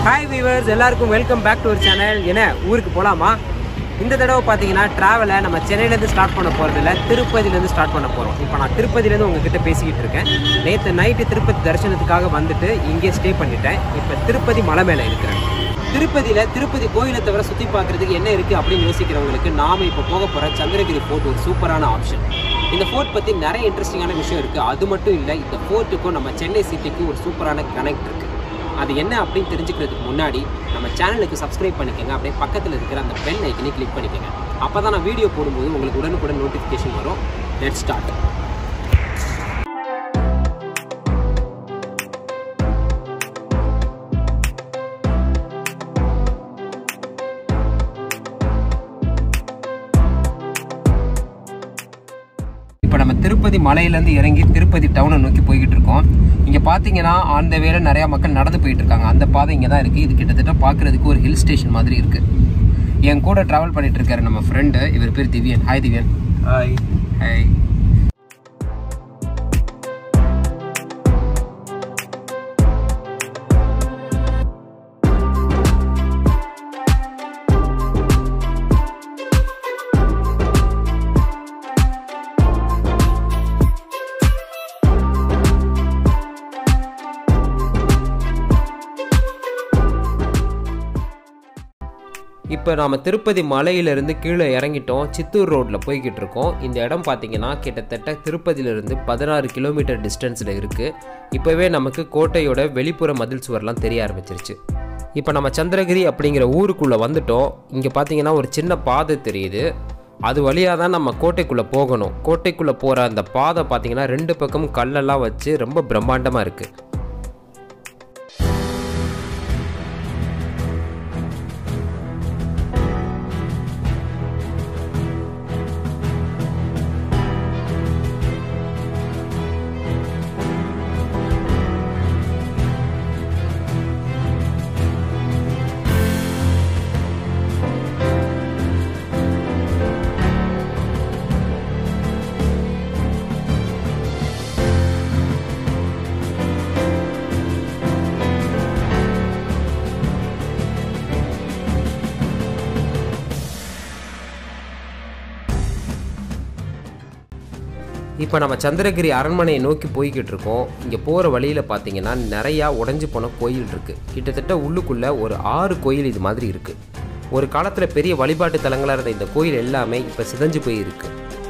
hi viewers எல்லாருக்கும் welcome back to ஒரு channel என்ன ஊருக்கு போகலாமா இந்த தடவை பார்த்தீங்கன்னா ட்ராவலை நம்ம சென்னையிலேருந்து ஸ்டார்ட் பண்ண போகிறதில்ல திருப்பதியிலேருந்து ஸ்டார்ட் பண்ண போகிறோம் இப்போ நான் திருப்பதியிலேருந்து உங்ககிட்ட பேசிக்கிட்டு இருக்கேன் நேற்று நைட்டு திருப்பதி தரிசனத்துக்காக வந்துட்டு இங்கே ஸ்டே பண்ணிட்டேன் இப்போ திருப்பதி மலை மேலே இருக்கிறேன் திருப்பதியில் திருப்பதி கோயிலை தவிர சுற்றி பார்க்குறதுக்கு என்ன இருக்குது அப்படின்னு யோசிக்கிறவங்களுக்கு நாம் இப்போ போக போகிற சந்திரகிரி ஃபோர்ட் ஒரு சூப்பரான ஆப்ஷன் இந்த ஃபோர்ட் பற்றி நிறைய இன்ட்ரெஸ்டிங்கான விஷயம் இருக்குது அது மட்டும் இல்லை இந்த ஃபோர்ட்டுக்கும் நம்ம சென்னை சிட்டிக்கும் ஒரு சூப்பரான கனெக்ட் இருக்குது அது என்ன அப்படின்னு தெரிஞ்சுக்கிறதுக்கு முன்னாடி நம்ம சேனலுக்கு சப்ஸ்கிரைப் பண்ணிக்கோங்க அப்படியே பக்கத்தில் இருக்கிற அந்த பெல் ஐக்கனை கிளிக் பண்ணிக்கோங்க அப்போ தான் நான் வீடியோ போடும்போது உங்களுக்கு உடனுக்குடன் நோட்டிஃபிகேஷன் வரும் லெட் ஸ்டார்ட் இப்போ நம்ம திருப்பதி மலையிலேருந்து இறங்கி திருப்பதி டவுனை நோக்கி போய்கிட்டு இருக்கோம் இங்கே பார்த்தீங்கன்னா அந்த வேலை நிறையா மக்கள் நடந்து போயிட்டு இருக்காங்க அந்த பாதை இங்கே தான் இருக்குது இது கிட்டத்தட்ட பார்க்குறதுக்கு ஒரு ஹில் ஸ்டேஷன் மாதிரி இருக்குது என் கூட ட்ராவல் பண்ணிட்டு இருக்காரு நம்ம ஃப்ரெண்டு இவர் பேர் Divyan hi Divyan hi hi இப்போ நாம் திருப்பதி மலையிலேருந்து கீழே இறங்கிட்டோம் சித்தூர் ரோட்டில் போய்கிட்டு இருக்கோம் இந்த இடம் பார்த்தீங்கன்னா கிட்டத்தட்ட திருப்பதியிலேருந்து பதினாறு கிலோமீட்டர் டிஸ்டன்ஸில் இருக்குது இப்போவே நமக்கு கோட்டையோட வெளிப்புற மதில் சுவர்லாம் தெரிய ஆரம்பிச்சிருச்சு இப்போ நம்ம சந்திரகிரி அப்படிங்கிற ஊருக்குள்ளே வந்துட்டோம் இங்கே பார்த்தீங்கன்னா ஒரு சின்ன பாதை தெரியுது அது வழியாக தான் நம்ம கோட்டைக்குள்ளே போகணும் கோட்டைக்குள்ளே போகிற அந்த பாதை பார்த்தீங்கன்னா ரெண்டு பக்கமும் கல்லெல்லாம் வச்சு ரொம்ப பிரம்மாண்டமாக இருக்குது இப்போ நம்ம சந்திரகிரி அரண்மனையை நோக்கி போய்கிட்டு இருக்கோம் இங்கே போகிற வழியில் பார்த்தீங்கன்னா நிறையா உடஞ்சி போன கோயில் இருக்குது கிட்டத்தட்ட உள்ளுக்குள்ளே ஒரு ஆறு கோயில் இது மாதிரி இருக்குது ஒரு காலத்தில் பெரிய வழிபாட்டு தலங்களாக இருந்த இந்த கோயில் எல்லாமே இப்போ சிதைஞ்சு போயிருக்கு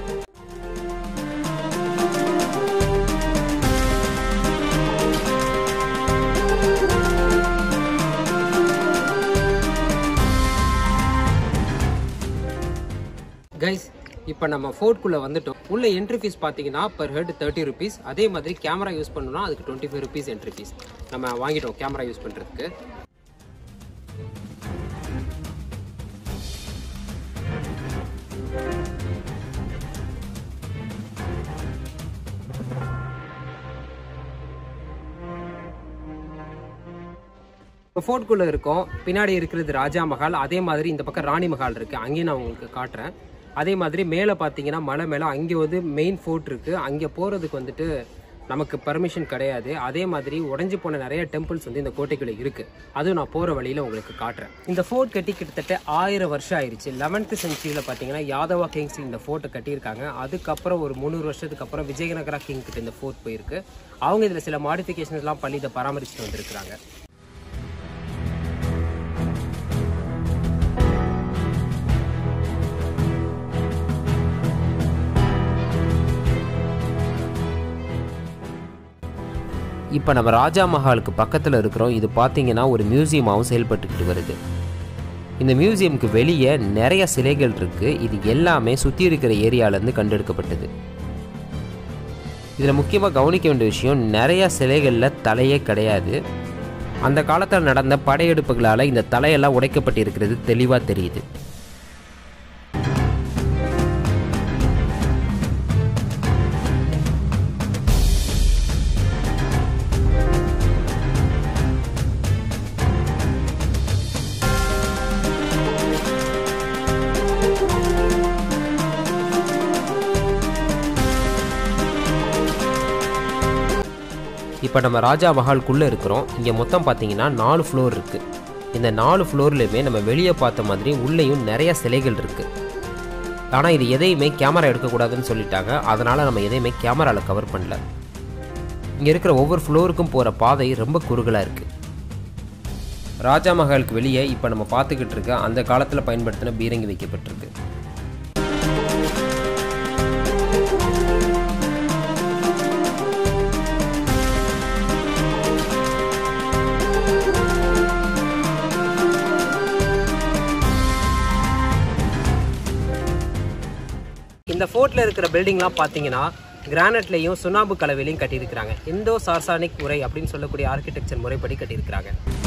கைஸ் இப்போ நம்ம ஃபோர்ட்குள்ளே வந்துட்டோம் உள்ள என்ட்ரி ஃபீஸ் பார்த்தீங்கன்னா பர் ஹெட் தேர்ட்டி ருபீஸ் அதே மாதிரி கேமரா யூஸ் பண்ணணும்னா அதுக்கு twenty five rupees entry fees நம்ம வாங்கிட்டோம் கேமரா யூஸ் பண்ணுறதுக்கு இப்போ ஃபோர்ட்குள்ளே இருக்கோம் பின்னாடி இருக்கிறது ராஜா மஹால் அதே மாதிரி இந்த பக்கம் ராணி மஹால் இருக்குது அங்கேயும் நான் உங்களுக்கு காட்டுறேன் அதே மாதிரி மேலே பார்த்தீங்கன்னா மலை மேலே அங்கே வந்து மெயின் ஃபோர்ட் இருக்குது அங்கே போகிறதுக்கு வந்துட்டு நமக்கு பர்மிஷன் கிடையாது அதே மாதிரி உடஞ்சி போன நிறைய டெம்பிள்ஸ் வந்து இந்த கோட்டைக்குள்ளே இருக்குது அதுவும் நான் போகிற வழியில் உங்களுக்கு காட்டுறேன் இந்த ஃபோர்ட் கட்டி கிட்டத்தட்ட ஆயிரம் வருஷம் ஆயிடுச்சு லெவன்த்து சென்ச்சுரியில் பார்த்தீங்கன்னா யாதவா கிங்ஸ் இந்த ஃபோர்ட்டை கட்டியிருக்காங்க அதுக்கப்புறம் ஒரு முந்நூறு வருஷத்துக்கு அப்புறம் விஜயநகரா கிங் கிட்ட இந்த ஃபோர்ட் போயிருக்கு அவங்க இதில் சில மாடிஃபிகேஷன்ஸ்லாம் பண்ணி இதை பராமரிச்சுட்டு வந்திருக்கிறாங்க இப்போ நம்ம ராஜா மஹாலுக்கு பக்கத்தில் இருக்கிறோம் இது பார்த்தீங்கன்னா ஒரு மியூசியமாகவும் செயல்பட்டுக்கிட்டு வருது இந்த மியூசியமுக்கு வெளியே நிறைய சிலைகள் இருக்குது இது எல்லாமே சுற்றி இருக்கிற ஏரியாவிலேருந்து கண்டெடுக்கப்பட்டது இதில் முக்கியமாக கவனிக்க வேண்டிய விஷயம் நிறைய சிலைகளில் தலையே கிடையாது அந்த காலத்தில் நடந்த படையெடுப்புகளால் இந்த தலையெல்லாம் உடைக்கப்பட்டிருக்கிறது தெளிவாக தெரியுது இப்போ நம்ம ராஜா மஹால்குள்ளே இருக்கிறோம் இங்கே மொத்தம் பார்த்தீங்கன்னா நாலு ஃப்ளோர் இருக்குது இந்த நாலு ஃப்ளோர்லையுமே நம்ம வெளியே பார்த்த மாதிரி உள்ளேயும் நிறைய சிலைகள் இருக்குது ஆனால் இது எதையுமே கேமரா எடுக்கக்கூடாதுன்னு சொல்லிட்டாங்க அதனால் நம்ம எதையுமே கேமராவில் கவர் பண்ணல இங்கே இருக்கிற ஒவ்வொரு ஃப்ளோருக்கும் போகிற பாதை ரொம்ப குறுகலாக இருக்குது ராஜா மஹாலுக்கு வெளியே இப்போ நம்ம பார்த்துக்கிட்டு இருக்க அந்த காலத்தில் பயன்படுத்தின பீரங்கி வைக்கப்பட்டிருக்கு இந்த ஃபோர்ட்டில் இருக்கிற பில்டிங்லாம் பார்த்தீங்கன்னா கிரானைட்லையும் சுண்ணாம்பு கலவையிலையும் கட்டியிருக்கிறாங்க இந்தோ சார்சானிக் முறை அப்படின்னு சொல்லக்கூடிய ஆர்கிடெக்சர் முறைப்படி கட்டியிருக்கிறாங்க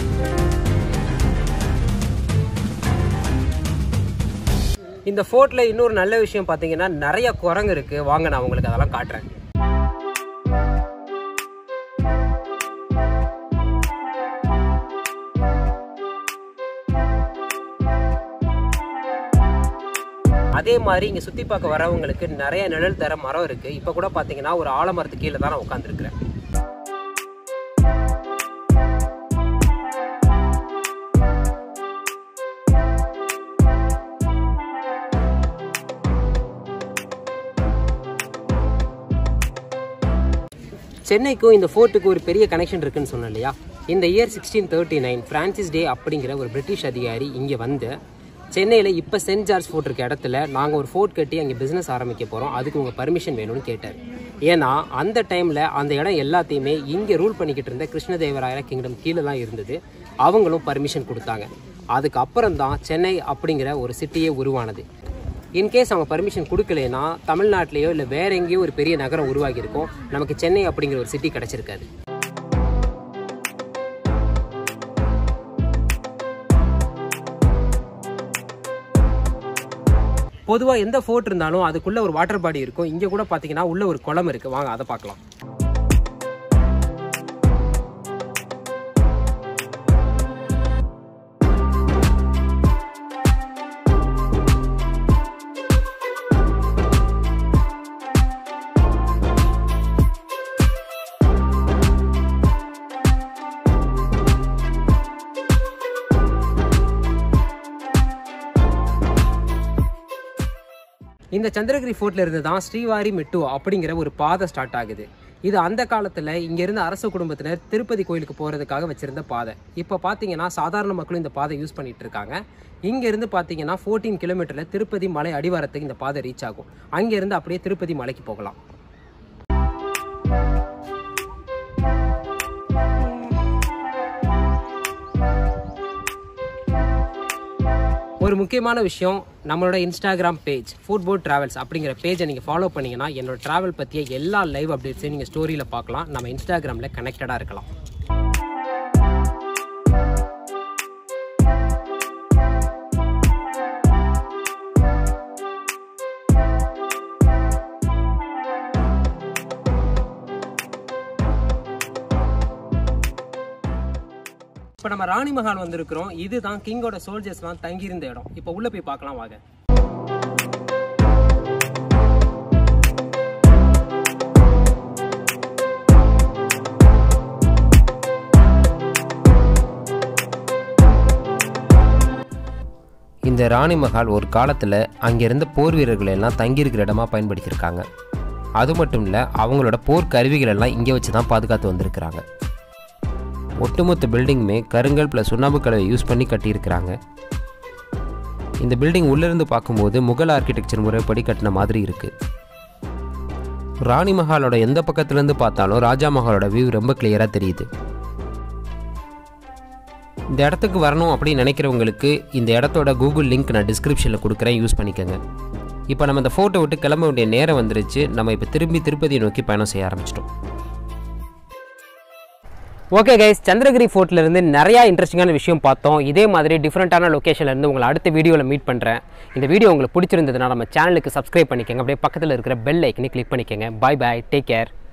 இந்த ஃபோர்ட்டில் இன்னொரு நல்ல விஷயம் பார்த்தீங்கன்னா நிறைய குரங்கு இருக்குது வாங்க நான் உங்களுக்கு அதெல்லாம் காட்டுறேன் அதே மாதிரி இங்கே சுற்றி பார்க்க வரவங்களுக்கு நிறைய நிழல் தர மரம் இருக்குது இப்போ கூட பார்த்தீங்கன்னா ஒரு ஆலமரத்து கீழே தான் நான் உட்காந்துருக்கிறேன் சென்னைக்கும் இந்த ஃபோர்ட்டுக்கு ஒரு பெரிய கனெக்ஷன் இருக்குன்னு சொன்னேன் இல்லையா இந்த year sixteen thirty nine Francis Day அப்படிங்கிற ஒரு பிரிட்டிஷ் அதிகாரி இங்கே வந்து சென்னையில் இப்போ சென்ட் ஜார்ஜ் ஃபோர்ட் இருக்க இடத்துல நாங்கள் ஒரு ஃபோர்ட் கட்டி அங்கே பிஸ்னஸ் ஆரம்பிக்க போகிறோம் அதுக்கு உங்கள் பர்மிஷன் வேணும்னு கேட்டார் ஏன்னா அந்த டைமில் அந்த இடம் எல்லாத்தையுமே இங்கே ரூல் பண்ணிக்கிட்டு இருந்த கிருஷ்ணதேவராய கிங்டம் கீழே தான் இருந்தது அவங்களும் பர்மிஷன் கொடுத்தாங்க அதுக்கப்புறம் தான் சென்னை அப்படிங்கிற ஒரு சிட்டியே உருவானது இன்கேஸ் அவங்க பர்மிஷன் கொடுக்கலனா தமிழ்நாட்டிலேயோ இல்லை வேற எங்கேயோ ஒரு பெரிய நகரம் உருவாகி இருக்கும் நமக்கு சென்னை அப்படிங்கிற ஒரு சிட்டி கிடைச்சிருக்காது பொதுவாக எந்த ஃபோர்ட் இருந்தாலும் அதுக்குள்ள ஒரு வாட்டர் பாடி இருக்கும் இங்கே கூட பார்த்தீங்கன்னா உள்ள ஒரு குளம் இருக்கு வாங்க அதை பார்க்கலாம் இந்த சந்திரகிரி ஃபோர்ட்ல இருந்து தான் ஸ்ரீவாரி மெட்டு அப்படிங்கிற ஒரு பாதை ஸ்டார்ட் ஆகுது இது அந்த காலத்தில் இங்க இருந்த அரச குடும்பத்தினர் திருப்பதி கோயிலுக்கு போகிறதுக்காக வச்சிருந்த பாதை இப்போ பார்த்தீங்கன்னா சாதாரண மக்களும் இந்த பாதை யூஸ் பண்ணிட்டு இருக்காங்க இங்கேருந்து பார்த்தீங்கன்னா ஃபோர்டீன் கிலோமீட்டரில் திருப்பதி மலை அடிவாரத்துக்கு இந்த பாதை ரீச் ஆகும் அங்கேருந்து அப்படியே திருப்பதி மலைக்கு போகலாம் ஒரு முக்கியமான விஷயம் நம்மளோட இன்ஸ்டாகிராம் பேஜ் ஃபுட்போர்ட் ட்ராவல்ஸ் அப்படிங்கிற பேஜை நீங்கள் ஃபாலோ பண்ணீங்கன்னா என்னோட ட்ராவல் பற்றிய எல்லா லைவ் அப்டேட்ஸையும் நீங்கள் ஸ்டோரியில் பார்க்கலாம் நம்ம இன்ஸ்டாகிராமில் கனெக்டடாக இருக்கலாம் இப்போ நம்ம ராணி மஹால் வந்திருக்கிறோம் இதுதான் கிங்கோட சோல்ஜர்ஸ்லாம் தங்கியிருந்த இடம் இப்போ உள்ள போய் பார்க்கலாம் வாங்க இந்த ராணி மஹால் ஒரு காலத்தில் அங்கிருந்த போர் வீரர்கள் எல்லாம் தங்கியிருக்கிற இடமா பயன்படுத்தியிருக்காங்க அது மட்டும் இல்லை அவங்களோட போர் கருவிகள் எல்லாம் இங்கே வச்சு தான் பாதுகாத்து வந்திருக்கிறாங்க ஒட்டுமொத்த பில்டிங்குமே கருங்கல் ப்ளஸ் சுண்ணாம்பு கலவை யூஸ் பண்ணி கட்டியிருக்கிறாங்க இந்த பில்டிங் உள்ளிருந்து பார்க்கும்போது முகல் ஆர்கிடெக்சர் முறைப்படி கட்டின மாதிரி இருக்குது ராணி மஹாலோட எந்த பக்கத்துலேருந்து பார்த்தாலும் ராஜா மஹாலோட வியூ ரொம்ப கிளியராக தெரியுது இந்த இடத்துக்கு வரணும் அப்படின்னு நினைக்கிறவங்களுக்கு இந்த இடத்தோட கூகுள் லிங்க் நான் டிஸ்கிரிப்ஷனில் கொடுக்குறேன் யூஸ் பண்ணிக்கோங்க இப்போ நம்ம இந்த ஃபோட்டோ விட்டு கிளம்ப வேண்டிய நேரம் வந்துருச்சு நம்ம இப்போ திரும்பி திருப்பதியை நோக்கி பயணம் செய்ய ஆரம்பிச்சிட்டோம் ஓகே கைஸ் சந்திரகிரி ஃபோர்ட்ல இருந்து நிறையா இன்ட்ரெஸ்டிங்கான விஷயம் பார்த்தோம் இதே மாதிரி டிஃப்ரெண்ட்டான லொக்கேஷன்ல இருந்து உங்களை அடுத்த வீடியோவில் மீட் பண்ணுறேன் இந்த வீடியோ உங்களுக்கு பிடிச்சிருந்ததுன்னா நம்ம சேனலுக்கு சப்ஸ்கிரைப் பண்ணிக்கோங்க அப்படியே பக்கத்தில் இருக்கிற பெல் ஐக்கனை கிளிக் பண்ணிக்கோங்க பாய் பாய் டேக் கேர்